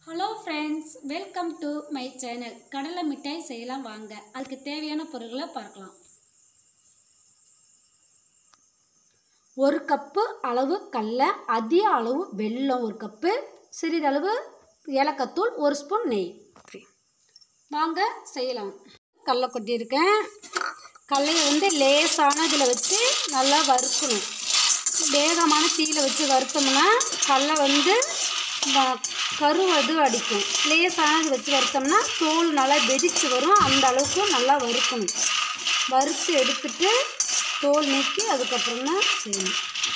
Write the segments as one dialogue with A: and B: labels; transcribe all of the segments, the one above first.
A: Hello friends welcome to my channel கடலை மிட்டாய் செய்யலாம் வாங்க அதுக்கு தேவையான பொருட்களை பார்க்கலாம் ஒரு கப்பு அளவு கடல அதிக அளவு வெல்லம் ஒரு கப்பு சிறிதளவு ஏலக்காத்தூள் ஒரு ஸ்பூன் நெய் வாங்க செய்யலாம் கடலை கொட்டியிருக்கேன் கடலையை வந்து லேசான இதில் வச்சு நல்லா வறுக்கணும் வேகமான தீயில் வச்சு வறுத்தோம்னா கடலை வந்து வ- கருவது அடிக்கும் லேசானது வச்சு வறுத்தோம்னா தோல் நல்லா வெடிச்சு வரும் அந்த அளவுக்கு நல்லா வறுக்கணும் வறுத்து எடுத்துட்டு தோல் நீக்கி அதுக்கப்புறம் தான் செய்யணும்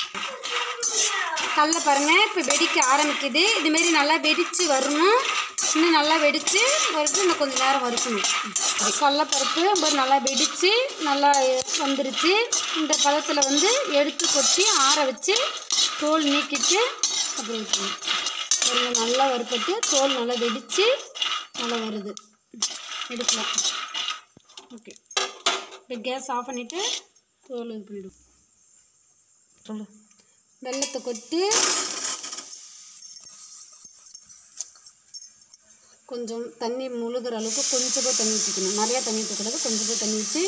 A: கடல பாருங்கள் இப்போ வெடிக்க ஆரம்பிக்குது இதுமாரி நல்லா வெடித்து வரணும் இன்னும் நல்லா வெடித்து வறுத்து இன்னும் கொஞ்சம் நேரம் வறுக்கணும் கடலப்பருப்பு இப்போ நல்லா வெடித்து நல்லா வந்துருச்சு இந்த பதத்தில் வந்து எடுத்து கொட்டி ஆற வச்சு தோல் நீக்கிட்டு அப்புறம் வைக்கணும் பாருங்க, நல்லா வறுப்பட்டு தோல் நல்லா வெடித்து நல்லா வருது எடுக்கலாம் ஓகே இப்போ கேஸ் ஆஃப் பண்ணிவிட்டு தோல் இது பண்ணிவிடும் சொல்லு வெள்ளத்தை கொட்டி கொஞ்சம் தண்ணி முழுகிற அளவுக்கு கொஞ்சமாக தண்ணி ஊற்றிக்கணும் நிறையா தண்ணி ஊற்றக்கூடாது கொஞ்சமாக தண்ணி ஊற்றி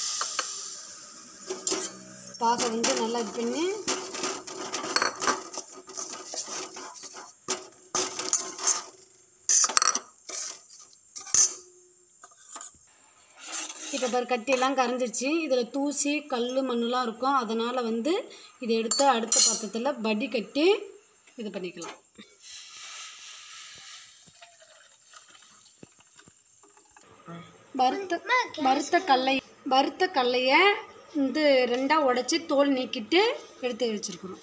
A: பாகை வந்து நல்லா இது பண்ணி இப்போ பாரு கட்டியெல்லாம் கரைஞ்சிருச்சு இதில் தூசி கல் மண்ணுலாம் இருக்கும் அதனால் வந்து இதை எடுத்து அடுத்த பாத்திரத்தில் வடி கட்டி இது பண்ணிக்கலாம் வறுத்த வறுத்த கடலை வறுத்த கடலையை வந்து ரெண்டாக உடச்சி தோல் நீக்கிட்டு எடுத்து வச்சுருக்குறோம்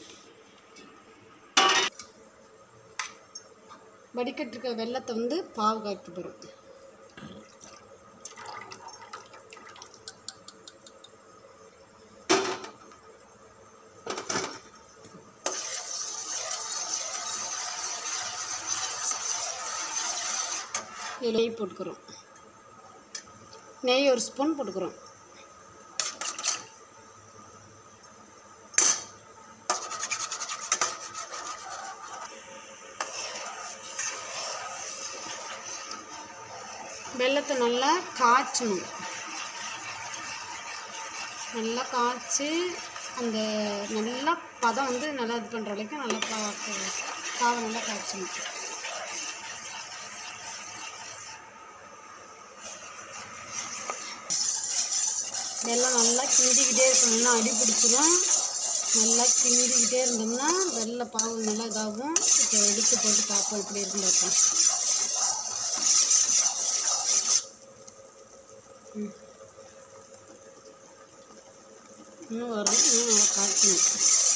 A: வடிகட்டிருக்க வெள்ளத்தை வந்து பாவு காய்ச்சி போகிறோம் இதில் நெய் போட்டுக்கிறோம் நெய் ஒரு ஸ்பூன் போட்டுக்கிறோம் வெள்ளத்தை நல்லா காய்ச்சணும் நல்லா காய்ச்சி அந்த நல்லா பதம் வந்து நல்லா இது பண்ணுற வரைக்கும் நல்லா கா காவை நல்லா காய்ச்சணும் வெள்ளம் நல்லா கிண்டிக்கிட்டே இருக்கணும்னா அடி பிடிச்சிரும் நல்லா கிண்டிக்கிட்டே இருந்தோம்னா வெள்ளை பாவு நல்லா இதாகும் இப்போ எடுத்து போட்டு பார்ப்போம் எப்படி இருக்குன்னு பார்ப்போம் ம். இன்னும் வரும் இன்னும் நல்லா காய்ச்சணும்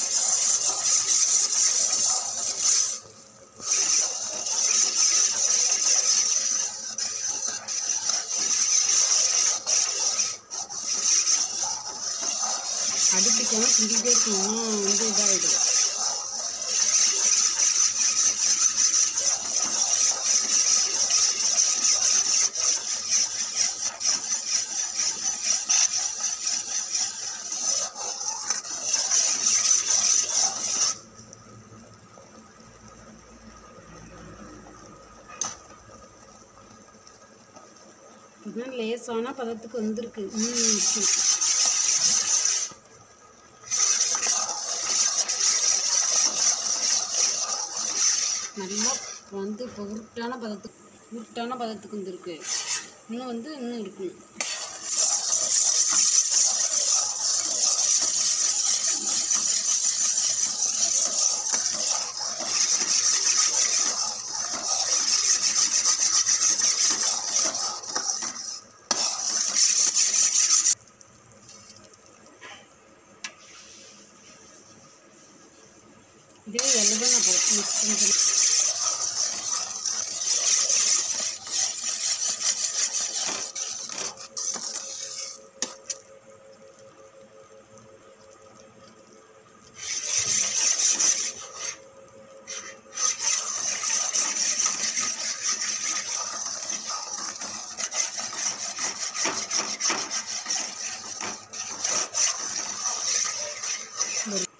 A: அடிப்பிக்காமல் கிண்டிக்கிட்டே இருக்கணும் வந்து இதாகிடும் இதுதான் லேசான பதத்துக்கு வந்திருக்கு ம் இருக்கு. நல்லா வந்து இப்போ உருட்டான பதத்துக்கு உருட்டான பதத்துக்கு வந்துருக்கு இன்னும் வந்து இன்னும் இருக்கும் இதே வெள்ளதான் நான் போகிறேன் மிக்ஸ் பண்ணி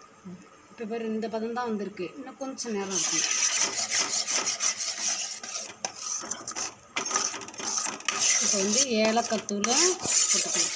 A: இப்போ பாரு இந்த பதம் தான் வந்திருக்கு இன்னும் கொஞ்சம் நேரம் இருக்கும் இப்போ வந்து ஏலக்காய் தூளை போட்டுக்கலாம்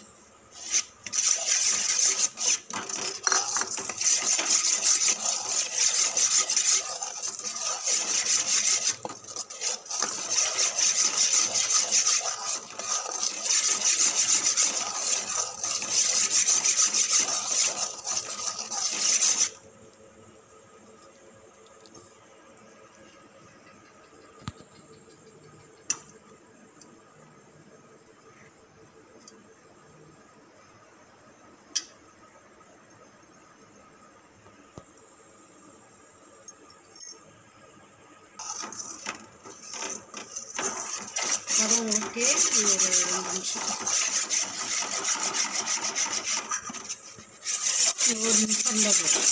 A: அதுவும் ஓகே ஒரு ரெண்டு நிமிஷம் இன்னும் ஒரு நிமிஷம் இருந்தால் போதும்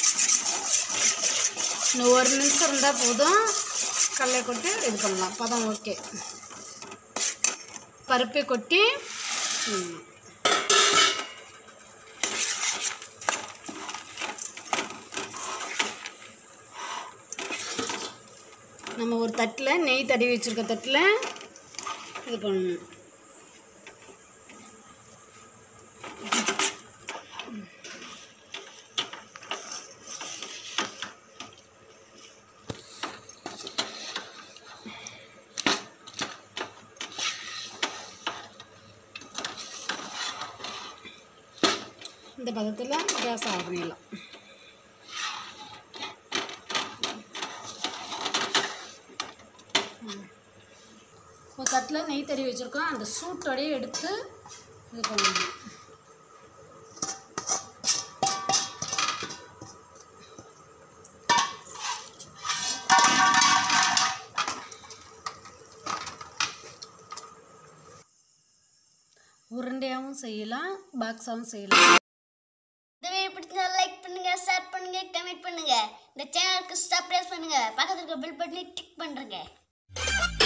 A: இன்னும் ஒரு நிமிஷம் இருந்தால் போதும் கடலை கொட்டி இது பண்ணலாம் பதம் ஓகே பருப்பை கொட்டி ம், நம்ம ஒரு தட்டில் நெய் தடவி வச்சுருக்க தட்டில் இது பண்ணணும் இந்த பதத்தில் கேஸ் ஆஃப் பண்ணிடலாம் ஒரு தட்டில் நெய் தடவி வச்சுருக்கோம் அந்த சூட்டோடையே எடுத்து இது பண்ணணும் உருண்டையாகவும் செய்யலாம் பாக்ஸாகவும் செய்யலாம்
B: இந்த வீடியோ பிடிச்சிருந்தா லைக் பண்ணுங்க ஷேர் பண்ணுங்க கமெண்ட் பண்ணுங்க இந்த சேனலுக்கு சப்ஸ்கிரைப் பண்ணுங்க பக்கத்துல இருக்க பெல் பட்டனை டிக் பண்ணுங்க